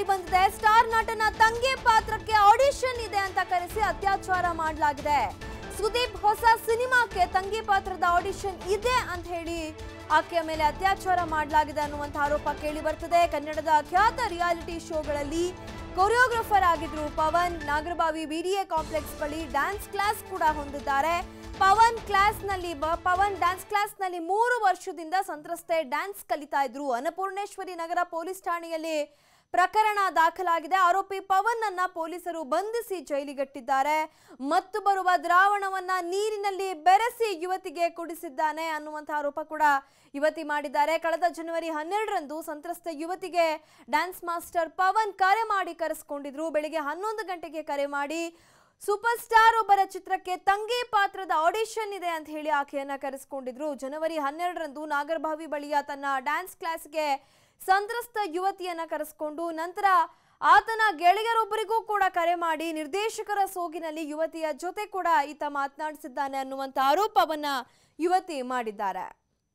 ಕೇಳಿ ಬಂದಿದೆ ಸ್ಟಾರ್ ನಟನ ತಂಗಿ ಪಾತ್ರಕ್ಕೆ ಆಡಿಷನ್ ಇದೆ ಅಂತ ಕರೆಸಿ ಅತ್ಯಾಚಾರ ಮಾಡಲಾಗಿದೆ ಸುದೀಪ್ ಹೊಸ ಸಿನಿಮಾಕ್ಕೆ ತಂಗಿ ಪಾತ್ರದ ಆಡಿಷನ್ ಇದೆ ಅಂತ ಹೇಳಿ ಆಕೆಯ ಮೇಲೆ ಅತ್ಯಾಚಾರ ಮಾಡಲಾಗಿದೆ ಅನ್ನುವಂಥ ಆರೋಪ ಕೇಳಿ ಬರ್ತದೆ ಕನ್ನಡದ ಖ್ಯಾತ ರಿಯಾಲಿಟಿ ಶೋಗಳಲ್ಲಿ ಕೊರಿಯೋಗ್ರಫರ್ ಆಗಿದ್ರು ಪವನ್ ನಾಗರಬಾವಿ ಬಿಡಿಎ ಕಾಂಪ್ಲೆಕ್ಸ್ ಬಳಿ ಡ್ಯಾನ್ಸ್ ಕ್ಲಾಸ್ ಕೂಡ ಹೊಂದಿದ್ದಾರೆ ಪವನ್ ಕ್ಲಾಸ್ ನಲ್ಲಿ ಬ- ಪವನ್ ಡ್ಯಾನ್ಸ್ ಕ್ಲಾಸ್ ನಲ್ಲಿ ಮೂರು ವರ್ಷದಿಂದ ಸಂತ್ರಸ್ತೆ ಡ್ಯಾನ್ಸ್ ಕಲಿತಾ ಇದ್ರು ಅನ್ನಪೂರ್ಣೇಶ್ವರಿ ನಗರ ಪೊಲೀಸ್ ಠಾಣೆಯಲ್ಲಿ ಪ್ರಕರಣ ದಾಖಲಾಗಿದೆ ಆರೋಪಿ ಪವನ್ ಅನ್ನ ಪೊಲೀಸರು ಬಂಧಿಸಿ ಜೈಲಿಗಟ್ಟಿದ್ದಾರೆ ಮತ್ತು ಬರುವ ದ್ರಾವಣವನ್ನ ನೀರಿನಲ್ಲಿ ಬೆರೆಸಿ ಯುವತಿಗೆ ಕುಡಿಸಿದ್ದಾನೆ ಅನ್ನುವಂಥ ಆರೋಪ ಕೂಡ ಯುವತಿ ಮಾಡಿದ್ದಾರೆ ಕಳೆದ ಜನವರಿ ಹನ್ನೆರಡರಂದು ಸಂತ್ರಸ್ತ ಯುವತಿಗೆ ಡ್ಯಾನ್ಸ್ ಮಾಸ್ಟರ್ ಪವನ್ ಕರೆ ಮಾಡಿ ಕರೆಸ್ಕೊಂಡಿದ್ರು ಬೆಳಿಗ್ಗೆ ಹನ್ನೊಂದು ಗಂಟೆಗೆ ಕರೆ ಮಾಡಿ ಸೂಪರ್ ಸ್ಟಾರ್ ಒಬ್ಬರ ಚಿತ್ರಕ್ಕೆ ತಂಗಿ ಪಾತ್ರದ ಆಡಿಷನ್ ಇದೆ ಅಂತ ಹೇಳಿ ಆಕೆಯನ್ನ ಕರೆಸ್ಕೊಂಡಿದ್ರು ಜನವರಿ ಹನ್ನೆರಡರಂದು ನಾಗರಭಾವಿ ಬಳಿಯ ತನ್ನ ಡ್ಯಾನ್ಸ್ ಕ್ಲಾಸ್ಗೆ ಸಂತ್ರಸ್ತ ಯುವತಿಯನ್ನ ಕರೆಸ್ಕೊಂಡು ನಂತರ ಆತನ ಗೆಳೆಯರೊಬ್ಬರಿಗೂ ಕೂಡ ಕರೆ ಮಾಡಿ ನಿರ್ದೇಶಕರ ಸೋಗಿನಲ್ಲಿ ಯುವತಿಯ ಜೊತೆ ಕೂಡ ಈತ ಮಾತನಾಡಿಸಿದ್ದಾನೆ ಅನ್ನುವಂಥ ಆರೋಪವನ್ನ ಯುವತಿ ಮಾಡಿದ್ದಾರೆ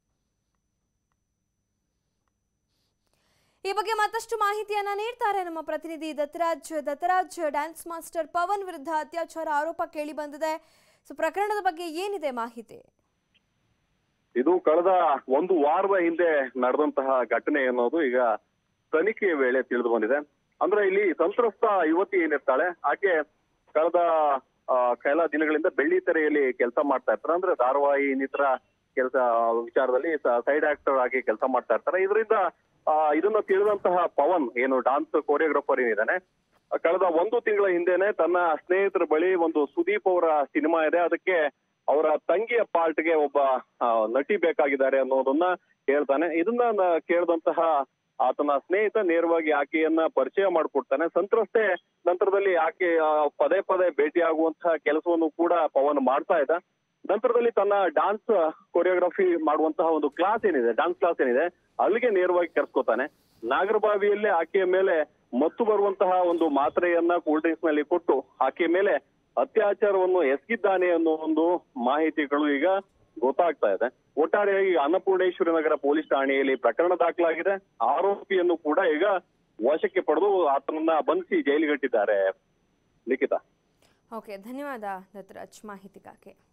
ಈ ಬಗ್ಗೆ ಮತ್ತಷ್ಟು ಮಾಹಿತಿಯನ್ನ ನೀಡ್ತಾರೆ ನಮ್ಮ ಪ್ರತಿನಿಧಿ ದತ್ತರಾಜ್ ದತ್ತರಾಜ್ ಡ್ಯಾನ್ಸ್ ಮಾಸ್ಟರ್ ಪವನ್ ವಿರುದ್ಧ ಅತ್ಯಾಚಾರ ಆರೋಪ ಕೇಳಿ ಬಂದಿದೆ ಸೊ ಪ್ರಕರಣದ ಬಗ್ಗೆ ಏನಿದೆ ಮಾಹಿತಿ ಇದು ಕಳೆದ ಒಂದು ವಾರದ ಹಿಂದೆ ನಡೆದಂತಹ ಘಟನೆ ಅನ್ನೋದು ಈಗ ತನಿಖೆಯ ವೇಳೆ ತಿಳಿದು ಬಂದಿದೆ ಅಂದ್ರೆ ಇಲ್ಲಿ ಸಂತ್ರಸ್ತ ಯುವತಿ ಏನಿರ್ತಾಳೆ ಆಕೆ ಕಳೆದ ಆ, ಕೆಲ ದಿನಗಳಿಂದ ಬೆಳ್ಳಿ ತೆರೆಯಲ್ಲಿ ಕೆಲಸ ಮಾಡ್ತಾ ಇರ್ತಾರೆ ಅಂದ್ರೆ ಧಾರಾವಾಹಿ ಇನ್ನಿತರ ಕೆಲಸ ವಿಚಾರದಲ್ಲಿ ಸೈಡ್ ಆಕ್ಟರ್ ಆಗಿ ಕೆಲಸ ಮಾಡ್ತಾ ಇರ್ತಾರೆ ಇದರಿಂದ ಆ, ಇದನ್ನ ತಿಳಿದಂತಹ ಪವನ್ ಏನು ಡಾನ್ಸ್ ಕೋರಿಯೋಗ್ರಾಫರ್ ಏನಿದ್ದಾನೆ ಕಳೆದ ಒಂದು ತಿಂಗಳ ಹಿಂದೆನೆ ತನ್ನ ಸ್ನೇಹಿತರ ಬಳಿ ಒಂದು ಸುದೀಪ್ ಅವರ ಸಿನಿಮಾ ಇದೆ ಅದಕ್ಕೆ ಅವರ ತಂಗಿಯ ಪಾರ್ಟ್ಗೆ ಒಬ್ಬ ಆ, ನಟಿ ಬೇಕಾಗಿದ್ದಾರೆ ಅನ್ನೋದನ್ನ ಹೇಳ್ತಾನೆ ಇದನ್ನ ನ- ಕೇಳಿದಂತಹ ಆತನ ಸ್ನೇಹಿತ ನೇರವಾಗಿ ಆಕೆಯನ್ನ ಪರಿಚಯ ಮಾಡಿಕೊಡ್ತಾನೆ ಸಂತ್ರಸ್ತೆ ನಂತರದಲ್ಲಿ ಆಕೆ ಆ, ಪದೇ ಪದೇ ಭೇಟಿಯಾಗುವಂತಹ ಕೆಲಸವನ್ನು ಕೂಡ ಪವನ್ ಮಾಡ್ತಾ ಇದ್ದ ನಂತರದಲ್ಲಿ ತನ್ನ ಡಾನ್ಸ್ ಕೊರಿಯೋಗ್ರಫಿ ಮಾಡುವಂತಹ ಒಂದು ಕ್ಲಾಸ್ ಏನಿದೆ ಡಾನ್ಸ್ ಕ್ಲಾಸ್ ಏನಿದೆ ಅಲ್ಲಿಗೆ ನೇರವಾಗಿ ಕರ್ಸ್ಕೊತಾನೆ ನಾಗರಬಾವಿಯಲ್ಲೇ ಆಕೆಯ ಮೇಲೆ ಮತ್ತು ಬರುವಂತಹ ಒಂದು ಮಾತ್ರೆಯನ್ನ ಕೂಲ್ ಡ್ರಿಂಕ್ಸ್ ನಲ್ಲಿ ಕೊಟ್ಟು ಆಕೆಯ ಮೇಲೆ ಅತ್ಯಾಚಾರವನ್ನು ಎಸಗಿದ್ದಾನೆ ಅನ್ನೋ ಒಂದು ಮಾಹಿತಿಗಳು ಈಗ ಗೊತ್ತಾಗ್ತಾ ಇದೆ ಒಟ್ಟಾರೆಯಾಗಿ ಅನ್ನಪೂರ್ಣೇಶ್ವರಿ ನಗರ ಪೊಲೀಸ್ ಠಾಣೆಯಲ್ಲಿ ಪ್ರಕರಣ ದಾಖಲಾಗಿದೆ ಆರೋಪಿಯನ್ನು ಕೂಡ ಈಗ ವಶಕ್ಕೆ ಪಡೆದು ಆತನನ್ನ ಬಂಧಿಸಿ ಜೈಲಿಗಟ್ಟಿದ್ದಾರೆ ಲಿಖಿತ ಓಕೆ ಧನ್ಯವಾದ ದತ್ತರಾಜ್ ಮಾಹಿತಿಗಾಗಿ